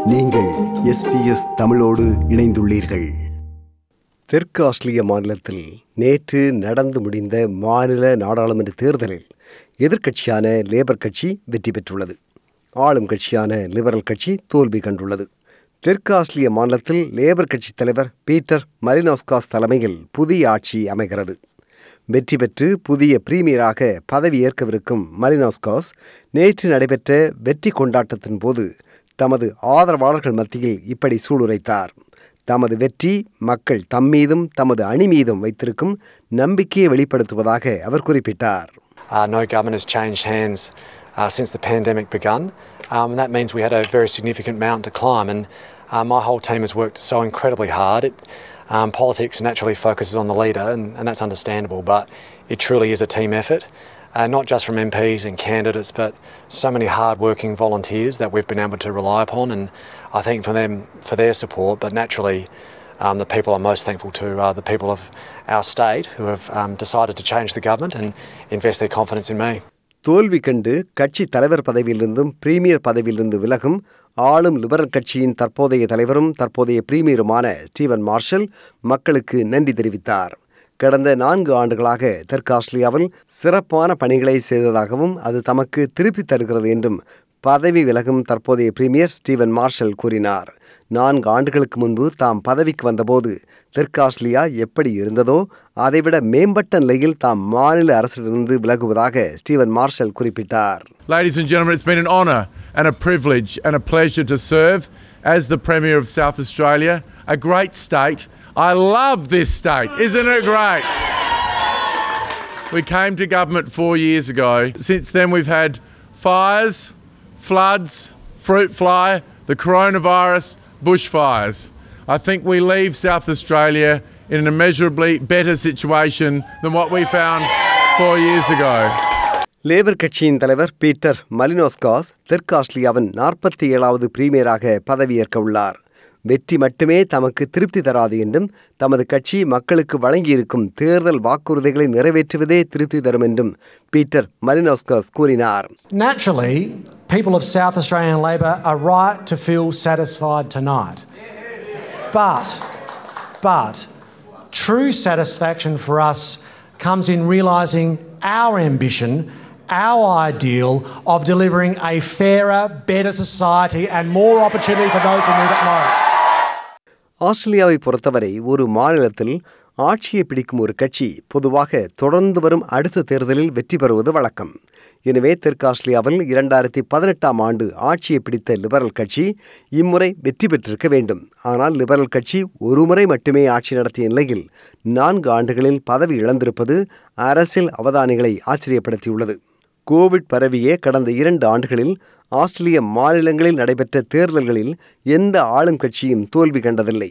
நீங்கள் எஸ்பிஎஸ் தமிழோடு இணைந்துள்ளீர்கள் தெற்கு ஆஸ்திரேலிய மாநிலத்தில் நேற்று நடந்து முடிந்த மாநில நாடாளுமன்ற தேர்தலில் எதிர்க்கட்சியான லேபர் கட்சி வெற்றி பெற்றுள்ளது ஆளும் கட்சியான லிபரல் கட்சி தோல்வி கண்டுள்ளது தெற்கு ஆஸ்திரேலிய மாநிலத்தில் லேபர் கட்சி தலைவர் பீட்டர் மலினோஸ்காஸ் தலைமையில் புதிய ஆட்சி அமைகிறது வெற்றி பெற்று புதிய பிரீமியராக பதவியேற்கவிருக்கும் மலினோஸ்காஸ் நேற்று நடைபெற்ற வெற்றி கொண்டாட்டத்தின் போது தமது ஆதரவாளர்கள் மத்தியில் இப்படி சூளுரைத்தார் தமது வெற்றி மக்கள் தம்மீதும் தமது அணி மீதும் வைத்திருக்கும் நம்பிக்கையை வெளிப்படுத்துவதாக அவர் குறிப்பிட்டார் Uh, no government has changed hands uh, since the pandemic begun. Um, and that means we had a very significant mountain to climb. And uh, my whole team has worked so incredibly hard. It, um, politics naturally focuses on the leader, and, and that's understandable, but it truly is a team effort. Uh, not just from MPs and candidates, but so many hard-working volunteers that we've been able to rely upon, and I thank for them for their support. But naturally, um, the people I'm most thankful to are the people of our state who have um, decided to change the government and invest their confidence in me. தோல்வி கண்டு கட்சி தலைவர் பதவியிலிருந்தும் premier பதவியிலிருந்து விலகும் ஆளும் liberal கட்சியின் தற்போதைய தலைவரும் தற்போதைய பிரீமியருமான ஸ்டீவன் மார்ஷல் மக்களுக்கு நன்றி தெரிவித்தார் கடந்த நான்கு ஆண்டுகளாக தெற்கு ஆஸ்திரேலியாவில் சிறப்பான பணிகளை செய்ததாகவும் அது தமக்கு திருப்பி தருகிறது என்றும் பதவி விலகும் தற்போதைய பிரீமியர் ஸ்டீவன் மார்ஷல் கூறினார் நான்கு ஆண்டுகளுக்கு முன்பு தாம் பதவிக்கு வந்தபோது தெற்கு ஆஸ்திரேலியா எப்படி இருந்ததோ அதைவிட மேம்பட்ட நிலையில் தாம் மாநில அரசிலிருந்து விலகுவதாக ஸ்டீவன் மார்ஷல் குறிப்பிட்டார் Ladies and gentlemen, it's been an honour and a privilege and a pleasure to serve as the Premier of South Australia, a great state. I love this state, isn't it great? We came to government four years ago. Since then, we've had fires, floods, fruit fly, the coronavirus, bushfires. I think we leave South Australia in an immeasurably better situation than what we found four years ago. Labour கட்சியின் தலைவர் Peter மலினோஸ்காஸ் தெற்கு ஆஸ்திரேலியாவின் நாற்பத்தி ஏழாவது பிரீமியராக பதவியேற்க உள்ளார் வெற்றி மட்டுமே தமக்கு திருப்தி தராது என்றும் தமது கட்சி மக்களுக்கு வழங்கியிருக்கும் தேர்தல் வாக்குறுதிகளை நிறைவேற்றுவதே திருப்தி தரும் என்றும் பீட்டர் மலினோஸ்காஸ் கூறினார் Naturally, people of South Australian Labor are right to feel satisfied tonight. But, but, true satisfaction for us comes in realising our ambition, our ideal of delivering a fairer, better society and more opportunity for those who need it most. ஆஸ்திரேலியாவை பொறுத்தவரை ஒரு மாநிலத்தில் ஆட்சியை பிடிக்கும் ஒரு கட்சி பொதுவாக தொடர்ந்து வரும் அடுத்த தேர்தலில் வெற்றி பெறுவது வழக்கம் எனவே தெற்கு ஆஸ்திரேலியாவில் இரண்டாயிரத்தி பதினெட்டாம் ஆண்டு ஆட்சியை பிடித்த லிபரல் கட்சி இம்முறை வெற்றி பெற்றிருக்க வேண்டும் ஆனால் லிபரல் கட்சி ஒரு முறை மட்டுமே ஆட்சி நடத்திய நிலையில் நான்கு ஆண்டுகளில் பதவி இழந்திருப்பது அரசியல் அவதானிகளை ஆச்சரியப்படுத்தியுள்ளது கோவிட் பரவிய கடந்த இரண்டு ஆண்டுகளில் ஆஸ்திரேலிய மாநிலங்களில் நடைபெற்ற தேர்தல்களில் எந்த ஆளும் கட்சியும் தோல்வி கண்டதில்லை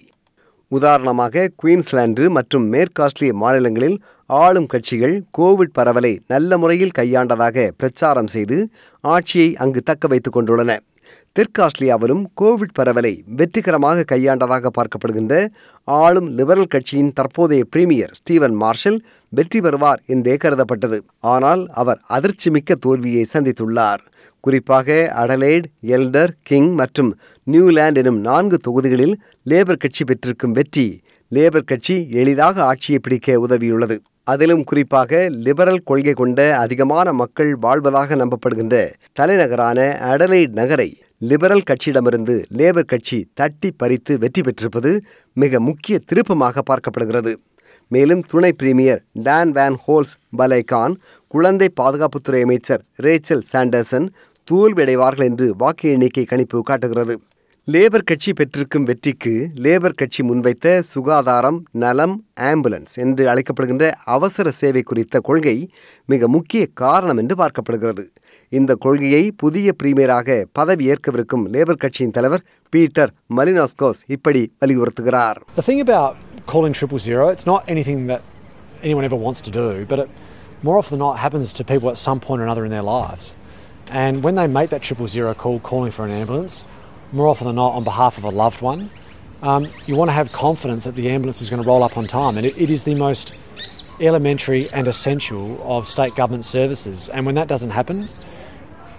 உதாரணமாக குயின்ஸ்லாந்து மற்றும் மேற்கு ஆஸ்திரேலிய மாநிலங்களில் ஆளும் கட்சிகள் கோவிட் பரவலை நல்ல முறையில் கையாண்டதாக பிரச்சாரம் செய்து ஆட்சியை அங்கு தக்க வைத்துக் கொண்டுள்ளன தெற்கு ஆஸ்திரேலியாவிலும் கோவிட் பரவலை வெற்றிகரமாக கையாண்டதாக பார்க்கப்படுகின்ற ஆளும் லிபரல் கட்சியின் தற்போதைய பிரீமியர் ஸ்டீவன் மார்ஷல் வெற்றி பெறுவார் என்றே கருதப்பட்டது ஆனால் அவர் அதிர்ச்சிமிக்க தோல்வியை சந்தித்துள்ளார் குறிப்பாக அடலைட் எல்டர் கிங் மற்றும் நியூலாந்து எனும் நான்கு தொகுதிகளில் லேபர் கட்சி பெற்றிருக்கும் வெற்றி லேபர் கட்சி எளிதாக ஆட்சியை பிடிக்க உதவியுள்ளது அதிலும் குறிப்பாக லிபரல் கொள்கை கொண்ட அதிகமான மக்கள் வாழ்வதாக நம்பப்படுகின்ற தலைநகரான அடலைட் நகரை லிபரல் கட்சியிடமிருந்து லேபர் கட்சி தட்டி பறித்து வெற்றி பெற்றிருப்பது மிக முக்கிய திருப்பமாக பார்க்கப்படுகிறது மேலும் துணை premier Dan van Holst Pellekaan குழந்தை பாதுகாப்புத்துறை அமைச்சர் ரேச்சல் சாண்டர்சன் தோல்வியடைவார்கள் என்று வாக்கு எண்ணிக்கை கணிப்பு காட்டுகிறது லேபர் கட்சி பெற்றிருக்கும் வெற்றிக்கு லேபர் கட்சி முன்வைத்த சுகாதாரம் நலம் ஆம்புலன்ஸ் என்று அழைக்கப்படுகின்ற அவசர சேவை குறித்த கொள்கை மிக முக்கிய காரணம் என்று பார்க்கப்படுகிறது இந்த கொள்கையை புதிய பிரீமியராக பதவி ஏற்கவிருக்கும் லேபர் கட்சியின் தலைவர் பீட்டர் மலினாஸ்கோஸ் இப்படி வலியுறுத்துகிறார் The thing about calling triple zero, it's not anything that anyone ever wants to do, but it more often than not happens to people at some point or another in their lives. And when they make that triple zero call, calling for an ambulance, more often than not on behalf of a loved one, um, you want to have confidence that the ambulance is going to roll up on time. And it, it is the most elementary and essential of state government services. And when that doesn't happen,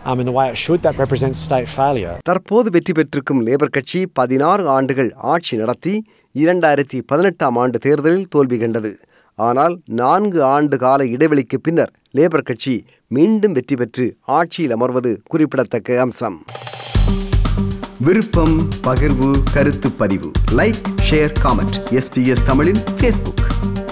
um, in the way it should. That represents state failure. தற்போது வெற்றி பெற்றிருக்கும் labour கட்சி பதினாறு ஆண்டுகள் ஆட்சி நடத்தி இரண்டாயிரத்தி பதினெட்டாம் ஆண்டு தேர்தலில் தோல்வி கண்டது ஆனால் நான்கு ஆண்டு கால இடைவெளிக்கு பின்னர் லேபர் கட்சி மீண்டும் வெற்றி பெற்று ஆட்சியில் அமர்வது குறிப்பிடத்தக்க அம்சம் விருப்பம் பகிர்வு கருத்து பதிவு லைக் ஷேர் காமெண்ட் எஸ்பிஎஸ் தமிழின் ஃபேஸ்புக்